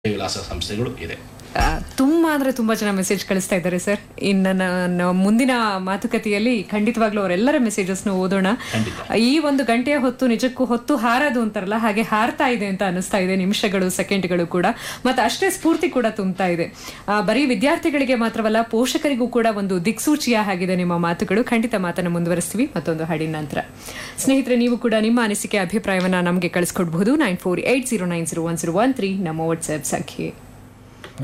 ವಿಲಾಸ ಸಂಸ್ಥೆಗಳು ಇದೆ ಆ, ತುಂಬಾ ಅಂದ್ರೆ ತುಂಬಾ ಜನ ಮೆಸೇಜ್ ಕಳಿಸ್ತಾ ಇದ್ದಾರೆ ಸರ್ ಇನ್ನು ನಾನು ಮುಂದಿನ ಮಾತುಕತೆಯಲ್ಲಿ ಖಂಡಿತವಾಗ್ಲೂ ಅವರೆಲ್ಲರ ಮೆಸೇಜಸ್ ಓದೋಣ ಖಂಡಿತ. ಈ ಒಂದು ಗಂಟೆಯ ಹೊತ್ತು ನಿಜಕ್ಕೂ ಹೊತ್ತು ಹಾರದು ಅಂತಾರಲ್ಲ ಹಾಗೆ ಹಾರ್ತಾ ಇದೆ ಅಂತ ಅನಿಸ್ತಾ ಇದೆ ನಿಮಿಷಗಳು ಸೆಕೆಂಡ್ಗಳು ಕೂಡ ಮತ್ತೆ ಅಷ್ಟೇ ಸ್ಫೂರ್ತಿ ಕೂಡ ತುಂಬ್ತಾ ಇದೆ ಆ, ಬರೀ ವಿದ್ಯಾರ್ಥಿಗಳಿಗೆ ಮಾತ್ರವಲ್ಲ ಪೋಷಕರಿಗೂ ಕೂಡ ಒಂದು ದಿಕ್ಸೂಚಿಯ ಆಗಿದೆ ನಿಮ್ಮ ಮಾತುಗಳು ಖಂಡಿತ ಮಾತನ್ನು ಮುಂದುವರಿಸ್ತೀವಿ ಮತ್ತೊಂದು ಹಾಡಿನ ನಂತರ ಸ್ನೇಹಿತರೆ ನೀವು ಕೂಡ ನಿಮ್ಮ ಅನಿಸಿಕೆ ಅಭಿಪ್ರಾಯವನ್ನ ನಮಗೆ ಕಳಿಸ್ಕೊಡ್ಬಹುದು nine four eight zero nine zero one zero one three ನಮ್ಮ ವಾಟ್ಸ್ಆಪ್ ಸಂಖ್ಯೆ